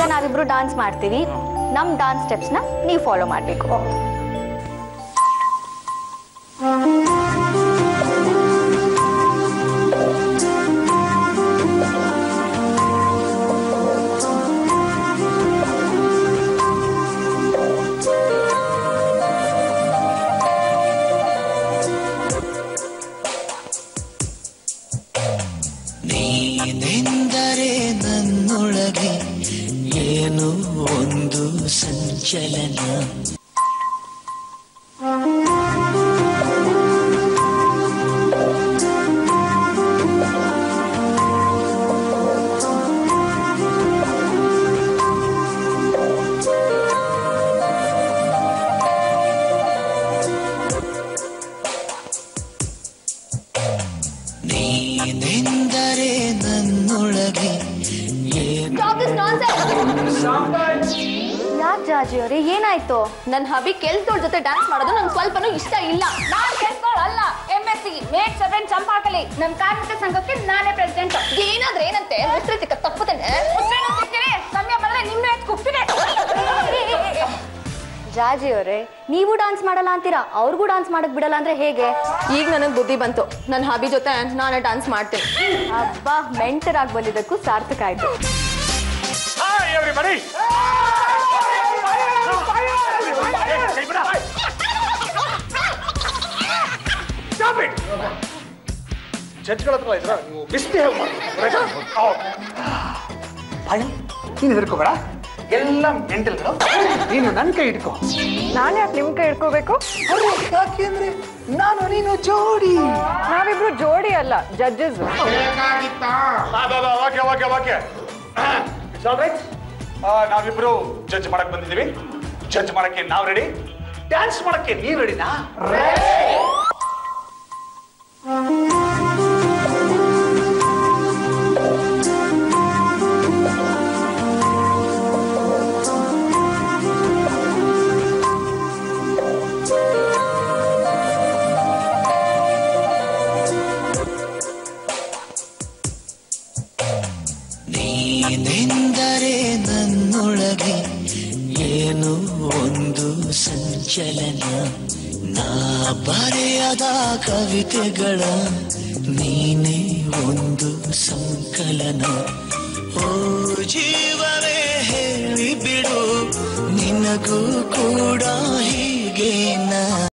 ನಾವಿಬ್ರು ಡಾನ್ಸ್ ಮಾಡ್ತೀವಿ ನಮ್ ಡಾನ್ಸ್ ಸ್ಟೆಪ್ಸ್ನ ನೀವು ಫಾಲೋ ಮಾಡಬೇಕು ನೀನೆಂದರೆ ನನ್ನೊಳಗೆ ಏನೋ ಒಂದು ಸಂಚಲನ ನೀನೆಂದರೆ ನನ್ನೊಳಗೆ ಏನೋ ಯಾಕೆ ಜಾಜಿ ಅವ್ರೆ ಏನಾಯ್ತು ನನ್ನ ಹಬಿ ಕೆಲ್ಸದವ್ರ ಜೊತೆ ಡ್ಯಾನ್ಸ್ ಮಾಡೋದು ನಂಗೆ ಸ್ವಲ್ಪನೂ ಇಷ್ಟ ಇಲ್ಲ ನಾನ್ ಕೆಲ್ಸದವ್ಳು ಅಲ್ಲ M S C mate seven Champakali ನಮ್ ಕಾರ್ಮಿಕ ಸಂಘಕ್ಕೆ ನಾನೇ ಪ್ರೆಸಿಡೆಂಟ್ ಏನಾದ್ರೆ ಏನಂತೆ ಮುಸ್ರಿ ಸಿಕ್ಕ ತಪ್ಪುತ್ತೇನೆ ಸಮಯ ಬಂದ್ರೆ ನಿಮ್ನೆ ಕುಪ್ಪಿದೆ ಜಾಜಿ ಅವರೇ ನೀವು ಡಾನ್ಸ್ ಮಾಡಲ್ಲ ಅಂತೀರಾ ಅವ್ರಿಗೂ ಡಾನ್ಸ್ ಮಾಡಕ್ ಬಿಡಲ್ಲ ಅಂದ್ರೆ ಹೇಗೆ ಈಗ ನನಗೆ ಬುದ್ಧಿ ಬಂತು ನನ್ನ ಹಬಿ ಜೊತೆ ನಾನೇ ಡ್ಯಾನ್ಸ್ ಮಾಡ್ತೀನಿ ಹಬ್ಬ ಮೆಂಟರಾಗಿ ಬಂದಿದ್ದಕ್ಕೂ ಸಾರ್ಥಕ ಆಯ್ತು Hi, everybody! Stop it! ಜಡ್ಜ್ಗಳ ಹತ್ರ ಇದ್ರ ನೀವು ಮಿಸ್ಬಿಹೇವ್ ಮಾಡಿ ಪಾಯಲ್ ನೀನು ಹೆದರ್ಕೋಬೇಡ ಎಲ್ಲ ಮೆಂಟಲ್ಗಳು ನೀನು ನನ್ನ ಕೈ ಹಿಡ್ಕೋ ನಾನು ಯಾಕೆ ನಿಮ್ ಕೈ ಇಟ್ಕೋಬೇಕು ಯಾಕೆಂದ್ರೆ ನಾನು ನೀನು ಜೋಡಿ ನಾವಿಬ್ರು ಜೋಡಿ ಅಲ್ಲ judges okay okay okay it's all right ನಾವಿಬ್ರು ಜಡ್ಜ್ ಮಾಡಕ್ ಬಂದಿದ್ದೀವಿ ಜಡ್ಜ್ ಮಾಡಕ್ಕೆ ನಾವು ರೆಡಿ ಡ್ಯಾನ್ಸ್ ಮಾಡಕ್ಕೆ ನೀವು ರೆಡಿನಾ ನೀನೆಂದರೆ ನನ್ನೊಳಗೆ ಏನೋ ಒಂದು ಸಂಚಲನ ನಾ ಬರೆಯದ ಕವಿತೆಗಳ ನೀನೇ ಒಂದು ಸಂಕಲನ ಓ ಜೀವವೇ ಹೇಳಿ ಬಿಡು ನಿನಗೂ ಕೂಡ ಹೀಗೇನ